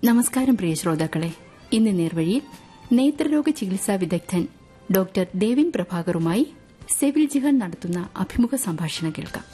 നമസ്കാരം പ്രിയ ശ്രോതാക്കളെ ഇന്ന് നേർവഴിയിൽ നേത്രരോഗ ചികിത്സാ വിദഗ്ധൻ ഡോക്ടർ ദേവിൻ പ്രഭാകറുമായി സെവിൽ ജിഹാൻ നടത്തുന്ന അഭിമുഖ സംഭാഷണം കേൾക്കാം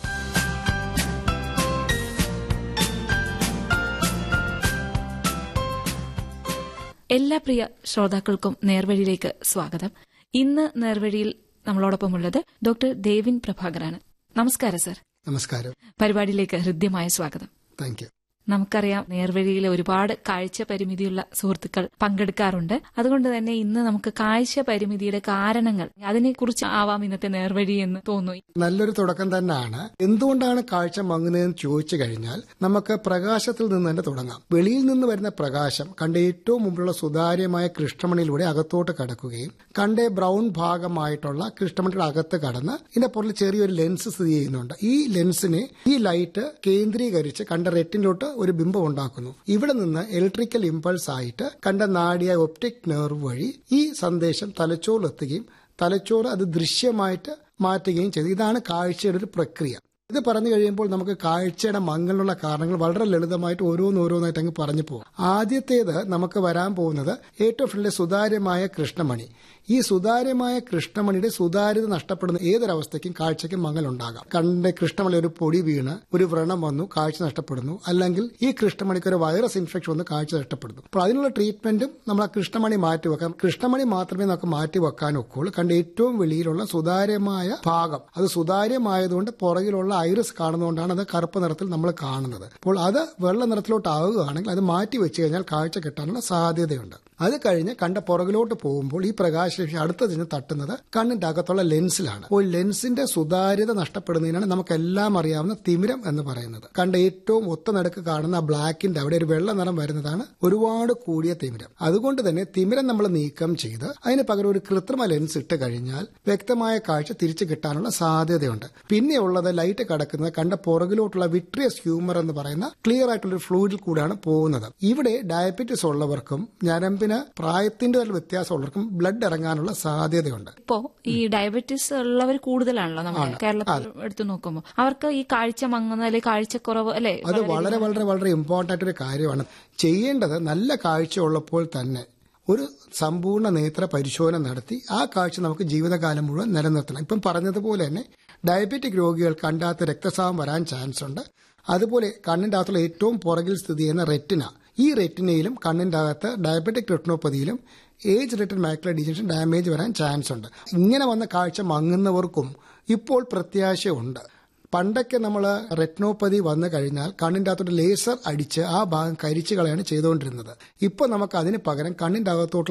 എല്ലാ പ്രിയ ശ്രോതാക്കൾക്കും നേർവഴിയിലേക്ക് സ്വാഗതം ഇന്ന് നേർവഴിയിൽ നമ്മളോടൊപ്പമുള്ളത് ഡോക്ടർ ദേവിൻ പ്രഭാകറാണ് നമസ്കാരം സർ നമസ്കാരം പരിപാടിയിലേക്ക് ഹൃദ്യമായ സ്വാഗതം താങ്ക് യു നമുക്കറിയാം നേർവഴിയിൽ ഒരുപാട് കാഴ്ച പരിമിതിയുള്ള സുഹൃത്തുക്കൾ പങ്കെടുക്കാറുണ്ട് അതുകൊണ്ട് തന്നെ ഇന്ന് നമുക്ക് കാഴ്ച പരിമിതിയുടെ കാരണങ്ങൾ അതിനെക്കുറിച്ച് ആവാം ഇന്നത്തെ നേർവഴി എന്ന് തോന്നുന്നു നല്ലൊരു തുടക്കം തന്നെയാണ് എന്തുകൊണ്ടാണ് കാഴ്ച മങ്ങുന്നതെന്ന് ചോദിച്ചു കഴിഞ്ഞാൽ നമുക്ക് പ്രകാശത്തിൽ നിന്ന് തന്നെ തുടങ്ങാം വെളിയിൽ നിന്ന് വരുന്ന പ്രകാശം കണ്ട ഏറ്റവും മുമ്പിലുള്ള സുതാര്യമായ കൃഷ്ണമണിയിലൂടെ അകത്തോട്ട് കടക്കുകയും കണ്ട ബ്രൗൺ ഭാഗമായിട്ടുള്ള കൃഷ്ണമണിയുടെ അകത്ത് കടന്ന് ഇതിന്റെ പുറകിൽ ചെറിയൊരു ലെൻസ് സ്ഥിതി ചെയ്യുന്നുണ്ട് ഈ ലെൻസിനെ ഈ ലൈറ്റ് കേന്ദ്രീകരിച്ച് കണ്ട റെറ്റിനിലോട്ട് ഒരു ബിംബം ഉണ്ടാക്കുന്നു ഇവിടെ നിന്ന് ഇലക്ട്രിക്കൽ ഇമ്പൾസ് ആയിട്ട് കണ്ട നാടിയ ഒപ്റ്റിക് നെർവ് വഴി ഈ സന്ദേശം തലച്ചോറിലെത്തുകയും തലച്ചോറ് അത് ദൃശ്യമായിട്ട് മാറ്റുകയും ചെയ്തു ഇതാണ് കാഴ്ചയുടെ ഒരു പ്രക്രിയ ഇത് പറഞ്ഞു കഴിയുമ്പോൾ നമുക്ക് കാഴ്ചയുടെ മങ്ങലിനുള്ള കാരണങ്ങൾ വളരെ ലളിതമായിട്ട് ഓരോന്നോരോന്നായിട്ട് അങ്ങ് പറഞ്ഞു പോകും ആദ്യത്തേത് നമുക്ക് വരാൻ പോകുന്നത് ഏറ്റവും ഫ്രണ്ടിലെ സുതാര്യമായ കൃഷ്ണമണി ഈ സുതാര്യമായ കൃഷ്ണമണിയുടെ സുതാര്യത നഷ്ടപ്പെടുന്ന ഏതൊരവസ്ഥയ്ക്കും കാഴ്ചയ്ക്കും മങ്ങലുണ്ടാകാം കണ്ണിന്റെ കൃഷ്ണമണി ഒരു പൊടി വീണ് ഒരു വ്രണം വന്നു കാഴ്ച നഷ്ടപ്പെടുന്നു അല്ലെങ്കിൽ ഈ കൃഷ്ണമണിക്ക് ഒരു വൈറസ് ഇൻഫെക്ഷൻ വന്ന് കാഴ്ച നഷ്ടപ്പെടുന്നു അപ്പോൾ അതിനുള്ള ട്രീറ്റ്മെന്റും നമ്മൾ ആ കൃഷ്ണമണി മാറ്റി വെക്കാം കൃഷ്ണമണി മാത്രമേ നമുക്ക് മാറ്റി വെക്കാൻ ഒക്കുള്ളൂ കണ്ട ഏറ്റവും വെളിയിലുള്ള സുതാര്യമായ ഭാഗം അത് സുതാര്യമായതുകൊണ്ട് പുറകിലുള്ള ഐറിസ് കാണുന്നതുകൊണ്ടാണ് അത് കറുപ്പ് നിറത്തിൽ നമ്മൾ കാണുന്നത് അപ്പോൾ അത് വെള്ള നിറത്തിലോട്ട് ആവുകയാണെങ്കിൽ അത് മാറ്റി വെച്ച് കഴിഞ്ഞാൽ കാഴ്ച കിട്ടാനുള്ള സാധ്യതയുണ്ട് അത് കഴിഞ്ഞ് കണ്ട പുറകിലോട്ട് പോകുമ്പോൾ ഈ പ്രകാശരശ്മി അടുത്ത് ചെന്ന് തട്ടുന്നത് കണ്ണിന്റെ അകത്തുള്ള ലെൻസിലാണ് അപ്പോൾ ലെൻസിന്റെ സുതാര്യത നഷ്ടപ്പെടുന്നതിനാണ് നമുക്കെല്ലാം അറിയാവുന്ന തിമിരം എന്ന് പറയുന്നത് കണ്ട ഏറ്റവും ഒത്ത നടുക്ക് കാണുന്ന ആ ബ്ലാക്കിന്റെ അവിടെ ഒരു വെള്ള നിറം വരുന്നതാണ് ഒരുപാട് കൂടിയ തിമിരം അതുകൊണ്ട് തന്നെ തിമിരം നമ്മൾ നീക്കം ചെയ്ത് അതിന് പകരം ഒരു കൃത്രിമ ലെൻസ് ഇട്ട് കഴിഞ്ഞാൽ വ്യക്തമായ കാഴ്ച തിരിച്ചു കിട്ടാനുള്ള സാധ്യതയുണ്ട് പിന്നെ ഉള്ളത് ലൈറ്റ് കടക്കുന്നത് കണ്ട പുറകിലോട്ടുള്ള വിട്രിയസ് ഹ്യൂമർ എന്ന് പറയുന്ന ക്ലിയർ ആയിട്ടുള്ള ഒരു ഫ്ലൂയിഡിൽ കൂടെയാണ് പോകുന്നത് ഇവിടെ ഡയബറ്റിസ് ഉള്ളവർക്കും ഞരമ്പിന് പ്രായത്തിന്റെ ഒരു വ്യത്യാസമുള്ളവർക്കും ബ്ലഡ് ഇറങ്ങാനുള്ള സാധ്യതയുണ്ട് ഇപ്പോ ഈ ഡയബറ്റീസ് ഉള്ളവർ കൂടുതലാണല്ലോ നമ്മൾ കേരളത്തിൽ എടുത്തു നോക്കുമ്പോൾ അവർക്ക് ഈ കാഴ്ച മങ്ങുന്ന അല്ലെങ്കിൽ കാഴ്ചക്കുറവ് അല്ലെ അത് വളരെ വളരെ വളരെ ഇമ്പോർട്ടന്റ് ആയിട്ടൊരു കാര്യമാണ് ചെയ്യേണ്ടത് നല്ല കാഴ്ച ഉള്ളപ്പോൾ തന്നെ ഒരു സമ്പൂർണ്ണ നേത്ര പരിശോധന നടത്തി ആ കാഴ്ച നമുക്ക് ജീവിതകാലം മുഴുവൻ നിലനിർത്തണം ഇപ്പം പറഞ്ഞതുപോലെ തന്നെ ഡയബറ്റിക് രോഗികൾക്ക് കണ്ടാത്ത രക്തസ്രാവം വരാൻ ചാൻസ് ഉണ്ട് അതുപോലെ കണ്ണിന്റെ അകത്തുള്ള ഏറ്റവും പുറകിൽ സ്ഥിതി ചെയ്യുന്ന റെറ്റിന ഈ റെറ്റിനയിലും കണ്ണിന്റെ അകത്ത് ഡയബറ്റിക് റെറ്റിനോപ്പതിയിലും age related macular degeneration damage വരാൻ ചാൻസ് ഉണ്ട് ഇങ്ങനെ വന്ന കാഴ്ച മങ്ങുന്നവർക്കും ഇപ്പോൾ പ്രത്യാശയുണ്ട് പണ്ടൊക്കെ നമ്മൾ റെറ്റിനോപ്പതി വന്നു കഴിഞ്ഞാൽ കണ്ണിന്റെ അകത്തോട്ട് ലേസർ അടിച്ച് ആ ഭാഗം കരിച്ചു കളയാണ് ചെയ്തുകൊണ്ടിരുന്നത് ഇപ്പൊ നമുക്ക് അതിന് പകരം കണ്ണിന്റെ അകത്തോട്ട്